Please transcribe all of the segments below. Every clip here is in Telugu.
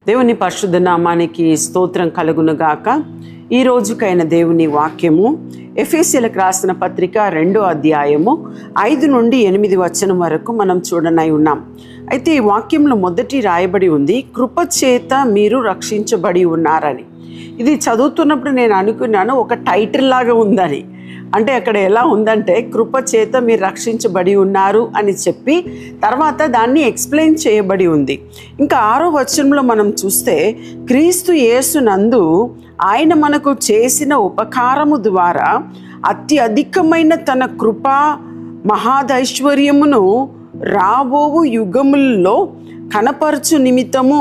దేవుని పరిశుద్ధ నామానికి స్తోత్రం కలుగునుగాక ఈ రోజుకైన దేవుని వాక్యము ఎఫ్ఎస్సీలకు రాసిన పత్రిక రెండో అధ్యాయము ఐదు నుండి ఎనిమిది వచనం వరకు మనం చూడనై ఉన్నాం అయితే ఈ వాక్యంలో మొదటి రాయబడి ఉంది కృప చేత మీరు రక్షించబడి ఉన్నారని ఇది చదువుతున్నప్పుడు నేను అనుకున్నాను ఒక టైటిల్ లాగా ఉందని అంటే అక్కడ ఎలా ఉందంటే కృప చేత మీరు రక్షించబడి ఉన్నారు అని చెప్పి తర్వాత దాన్ని ఎక్స్ప్లెయిన్ చేయబడి ఉంది ఇంకా ఆరో వచనంలో మనం చూస్తే క్రీస్తు యేసునందు ఆయన మనకు చేసిన ఉపకారము ద్వారా అత్యధికమైన తన కృప మహాదైశ్వర్యమును రాబోవు యుగముల్లో కనపరచు నిమిత్తము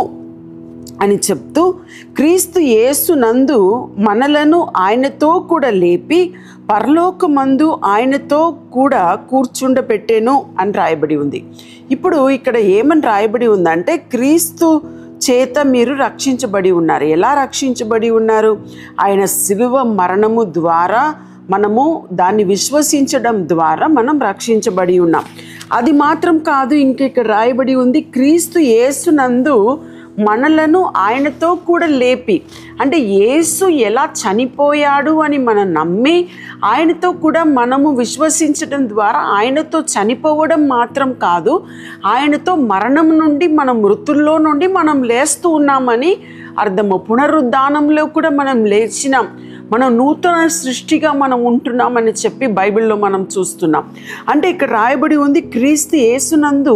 అని చెప్తూ క్రీస్తు యేసునందు మనలను ఆయనతో కూడా లేపి పరలోకమందు ఆయనతో కూడా కూర్చుండపెట్టేను అని రాయబడి ఉంది ఇప్పుడు ఇక్కడ ఏమని రాయబడి ఉందంటే క్రీస్తు చేత మీరు రక్షించబడి ఉన్నారు ఎలా రక్షించబడి ఉన్నారు ఆయన శిలువ మరణము ద్వారా మనము దాన్ని విశ్వసించడం ద్వారా మనం రక్షించబడి ఉన్నాం అది మాత్రం కాదు ఇంక ఇక్కడ రాయబడి ఉంది క్రీస్తు యేసునందు మనలను ఆయనతో కూడా లేపి అంటే యేసు ఎలా చనిపోయాడు అని మనం నమ్మి ఆయనతో కూడా మనము విశ్వసించడం ద్వారా ఆయనతో చనిపోవడం మాత్రం కాదు ఆయనతో మరణం నుండి మన మృతుల్లో నుండి మనం లేస్తూ ఉన్నామని అర్థము పునరుద్ధానంలో కూడా మనం లేచినాం మనం నూతన సృష్టిగా మనం ఉంటున్నామని చెప్పి బైబిల్లో మనం చూస్తున్నాం అంటే ఇక్కడ రాయబడి ఉంది క్రీస్తు యేసునందు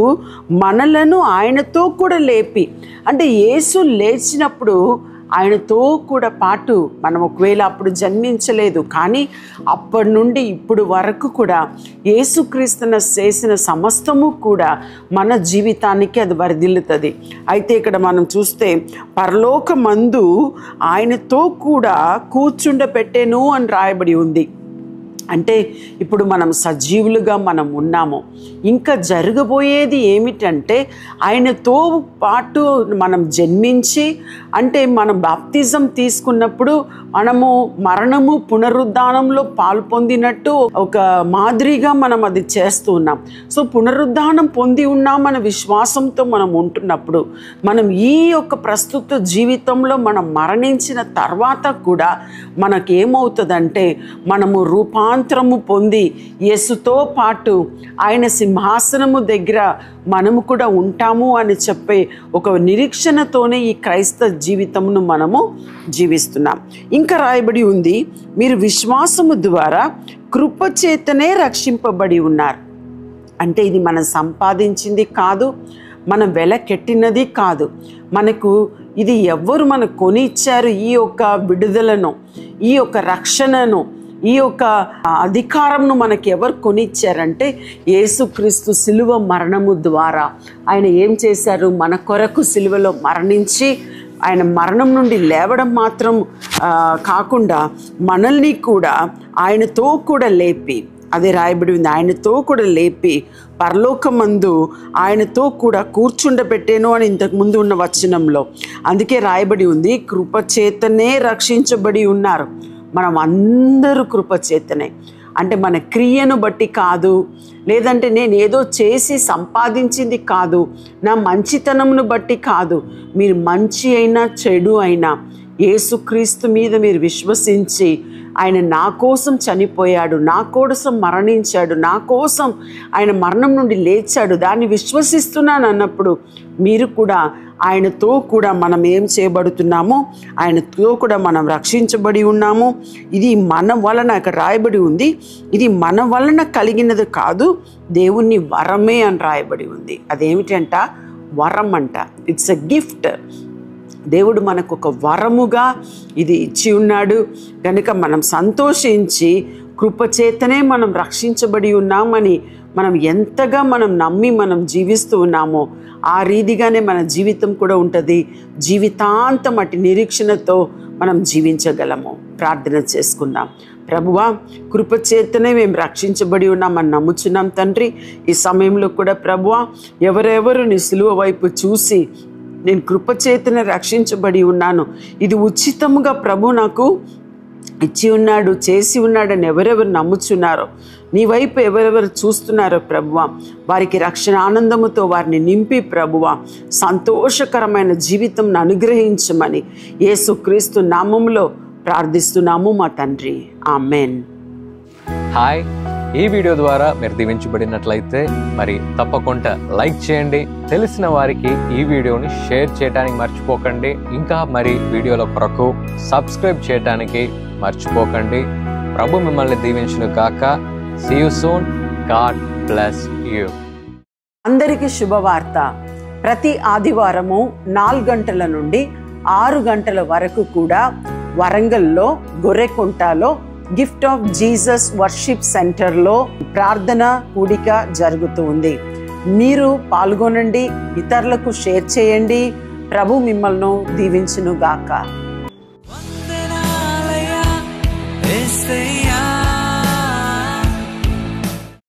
మనలను ఆయనతో కూడా లేపి అంటే యేసు లేచినప్పుడు ఆయనతో కూడా పాటు మనం ఒకవేళ అప్పుడు జన్మించలేదు కానీ అప్పటి నుండి ఇప్పుడు వరకు కూడా యేసుక్రీస్తున చేసిన సమస్తము కూడా మన జీవితానికి అది వరదిల్లుతుంది అయితే ఇక్కడ మనం చూస్తే పరలోకమందు ఆయనతో కూడా కూర్చుండపెట్టేను అని రాయబడి ఉంది అంటే ఇప్పుడు మనం సజీవులుగా మనం ఉన్నాము ఇంకా జరగబోయేది ఏమిటంటే ఆయనతో పాటు మనం జన్మించి అంటే మనం బాప్తిజం తీసుకున్నప్పుడు మనము మరణము పునరుద్ధానంలో పాలు పొందినట్టు ఒక మాదిరిగా మనం అది చేస్తూ ఉన్నాం సో పునరుద్ధానం పొంది ఉన్నామన్న విశ్వాసంతో మనం ఉంటున్నప్పుడు మనం ఈ యొక్క ప్రస్తుత జీవితంలో మనం మరణించిన తర్వాత కూడా మనకేమవుతుందంటే మనము రూపాంతరము పొంది యేసుతో పాటు ఆయన సింహాసనము దగ్గర మనము కూడా ఉంటాము అని చెప్పే ఒక నిరీక్షణతోనే ఈ క్రైస్తవ జీవితమును మనము జీవిస్తున్నాం ఇంకా రాయబడి ఉంది మీరు విశ్వాసము ద్వారా కృపచేతనే రక్షింపబడి ఉన్నారు అంటే ఇది మనం సంపాదించింది కాదు మనం వెలకెట్టినది కాదు మనకు ఇది ఎవ్వరు మనకు కొని ఇచ్చారు ఈ యొక్క విడుదలను ఈ యొక్క రక్షణను ఈ యొక్క అధికారంను మనకి ఎవరు కొనిచ్చారంటే యేసుక్రీస్తు సిలువ మరణము ద్వారా ఆయన ఏం చేశారు మన కొరకు సిలువలో మరణించి ఆయన మరణం నుండి లేవడం మాత్రం ఆ, కాకుండా మనల్ని కూడా ఆయనతో కూడా లేపి అదే రాయబడి ఉంది ఆయనతో కూడా లేపి పరలోకమందు ఆయనతో కూడా కూర్చుండబెట్టేను అని ఇంతకు ముందు ఉన్న వచనంలో అందుకే రాయబడి ఉంది కృపచేతనే రక్షించబడి ఉన్నారు మనం అందరూ కృపచేతనే అంటే మన క్రియను బట్టి కాదు లేదంటే నేను ఏదో చేసి సంపాదించింది కాదు నా మంచితనమును బట్టి కాదు మీరు మంచి అయినా చెడు అయినా యేసుక్రీస్తు మీద మీరు విశ్వసించి ఆయన నా కోసం చనిపోయాడు నా కోసం మరణించాడు నా కోసం ఆయన మరణం నుండి లేచాడు దాన్ని విశ్వసిస్తున్నాను అన్నప్పుడు మీరు కూడా ఆయనతో కూడా మనం ఏం చేయబడుతున్నామో ఆయనతో కూడా మనం రక్షించబడి ఉన్నాము ఇది మన వలన అక్కడ రాయబడి ఉంది ఇది మన వలన కలిగినది కాదు దేవుని వరమే అని రాయబడి ఉంది అదేమిటంట వరం అంట ఇట్స్ ఎ గిఫ్ట్ దేవుడు మనకు ఒక వరముగా ఇది ఇచ్చి ఉన్నాడు కనుక మనం సంతోషించి కృపచేతనే మనం రక్షించబడి ఉన్నామని మనం ఎంతగా మనం నమ్మి మనం జీవిస్తూ ఉన్నామో ఆ రీతిగానే మన జీవితం కూడా ఉంటుంది జీవితాంతం అటు నిరీక్షణతో మనం జీవించగలము ప్రార్థన చేసుకుందాం ప్రభువా కృపచేతనే మేము రక్షించబడి ఉన్నామని నమ్ముచున్నాం తండ్రి ఈ సమయంలో కూడా ప్రభువా ఎవరెవరు నీ సిలువ వైపు చూసి నేను కృపచేతనే రక్షించబడి ఉన్నాను ఇది ఉచితముగా ప్రభు నాకు ఇచ్చి ఉన్నాడు చేసి ఉన్నాడని ఎవరెవరు నమ్ముచున్నారో నీ వైపు ఎవరెవరు చూస్తున్నారో ప్రభువ వారికి రక్షణ ఆనందముతో వారిని నింపి ప్రభువ సంతోషకరమైన జీవితం అనుగ్రహించమని యేసుక్రీస్తు నామములో ప్రార్థిస్తున్నాము మా తండ్రి ఆమెన్ హాయ్ ఈ వీడియో ద్వారా మీరు దీవించబడినట్లయితే మరి తప్పకుండా లైక్ చేయండి తెలిసిన వారికి ఈ వీడియోని షేర్ చేయడానికి మర్చిపోకండి ఇంకా మరి వీడియోల కొరకు సబ్స్క్రైబ్ చేయడానికి మర్చిపోకండి ప్రభు మిమ్మల్ని దీవించును గాక see you soon God bless you అందరికీ శుభవార్త ప్రతి ఆదివారము నాలుగు గంటల నుండి ఆరు గంటల వరకు కూడా వరంగల్లో గొర్రెకుంటలో గిఫ్ట్ ఆఫ్ జీసస్ వర్షిప్ సెంటర్లో ప్రార్థన కూడిక జరుగుతూ ఉంది మీరు పాల్గొనండి ఇతరులకు షేర్ చేయండి ప్రభు మిమ్మల్ని దీవించును గాక